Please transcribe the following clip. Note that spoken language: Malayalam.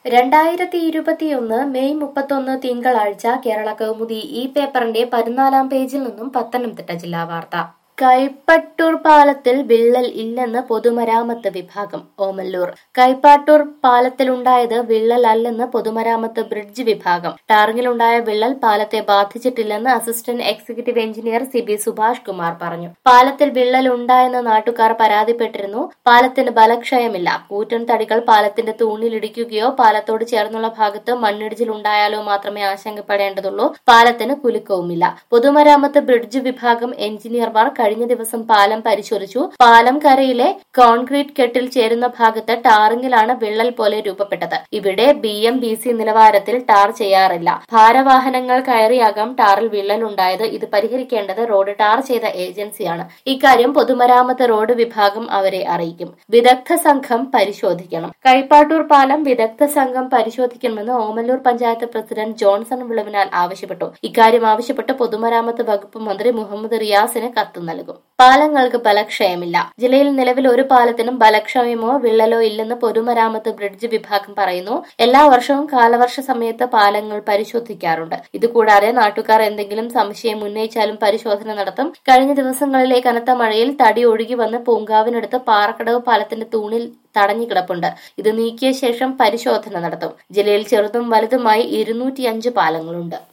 രണ്ടായിരത്തി ഇരുപത്തിയൊന്ന് മെയ് മുപ്പത്തൊന്ന് തിങ്കളാഴ്ച കേരള കൗമുദി ഈ പേപ്പറിന്റെ പതിനാലാം പേജിൽ നിന്നും പത്തനംതിട്ട ജില്ലാ വാർത്ത കൈപ്പട്ടൂർ പാലത്തിൽ വിള്ളൽ ഇല്ലെന്ന് പൊതുമരാമത്ത് വിഭാഗം ഓമല്ലൂർ കൈപ്പാട്ടൂർ പാലത്തിലുണ്ടായത് വിള്ളൽ അല്ലെന്ന് പൊതുമരാമത്ത് ബ്രിഡ്ജ് വിഭാഗം ടാറിങ്ങിലുണ്ടായ വിള്ളൽ പാലത്തെ ബാധിച്ചിട്ടില്ലെന്ന് assistant executive engineer C B Subhash Kumar പറഞ്ഞു പാലത്തിൽ വിള്ളൽ ഉണ്ടായെന്ന് നാട്ടുകാർ പരാതിപ്പെട്ടിരുന്നു പാലത്തിന് ബലക്ഷയമില്ല കൂറ്റൻ തടികൾ പാലത്തിന്റെ തൂണിലിടിക്കുകയോ പാലത്തോട് ചേർന്നുള്ള ഭാഗത്ത് മണ്ണിടിച്ചിൽ ഉണ്ടായാലോ മാത്രമേ ആശങ്കപ്പെടേണ്ടതുള്ളൂ പാലത്തിന് കുലുക്കവുമില്ല പൊതുമരാമത്ത് ബ്രിഡ്ജ് വിഭാഗം എഞ്ചിനീയർമാർ കഴിഞ്ഞ ദിവസം പാലം പരിശോധിച്ചു പാലം കരയിലെ കോൺക്രീറ്റ് കെട്ടിൽ ചേരുന്ന ഭാഗത്ത് ടാറിങ്ങിലാണ് വിള്ളൽ പോലെ രൂപപ്പെട്ടത് ഇവിടെ ബി എം ബി സി നിലവാരത്തിൽ ടാർ ചെയ്യാറില്ല ഭാരവാഹനങ്ങൾ കയറിയാകാം ടാറിൽ വിള്ളൽ ഉണ്ടായത് ഇത് പരിഹരിക്കേണ്ടത് റോഡ് ടാർ ചെയ്ത ഏജൻസിയാണ് ഇക്കാര്യം പൊതുമരാമത്ത് റോഡ് വിഭാഗം അവരെ അറിയിക്കും വിദഗ്ധ സംഘം പരിശോധിക്കണം കൈപ്പാട്ടൂർ പാലം വിദഗ്ധ സംഘം പരിശോധിക്കണമെന്ന് ഓമല്ലൂർ പഞ്ചായത്ത് പ്രസിഡന്റ് ജോൺസൺ വിളവിനാൽ ആവശ്യപ്പെട്ടു ഇക്കാര്യം ആവശ്യപ്പെട്ട് പൊതുമരാമത്ത് വകുപ്പ് മന്ത്രി മുഹമ്മദ് റിയാസിന് കത്ത് നൽകും പാലങ്ങൾക്ക് ബലക്ഷയമില്ല ജില്ലയിൽ നിലവിൽ ഒരു പാലത്തിനും ബലക്ഷയമോ വിള്ളലോ ഇല്ലെന്ന് പൊതുമരാമത്ത് ബ്രിഡ്ജ് വിഭാഗം പറയുന്നു എല്ലാ വർഷവും കാലവർഷ സമയത്ത് പാലങ്ങൾ പരിശോധിക്കാറുണ്ട് ഇതുകൂടാതെ നാട്ടുകാർ എന്തെങ്കിലും സംശയം ഉന്നയിച്ചാലും പരിശോധന നടത്തും കഴിഞ്ഞ ദിവസങ്ങളിലെ കനത്ത മഴയിൽ തടി ഒഴുകി വന്ന് പൂങ്കാവിനടുത്ത് പാറക്കടവ് പാലത്തിന്റെ തൂണിൽ തടഞ്ഞു കിടപ്പുണ്ട് ഇത് നീക്കിയ ശേഷം പരിശോധന നടത്തും ജില്ലയിൽ ചെറുതും വലുതുമായി ഇരുന്നൂറ്റിയഞ്ച് പാലങ്ങളുണ്ട്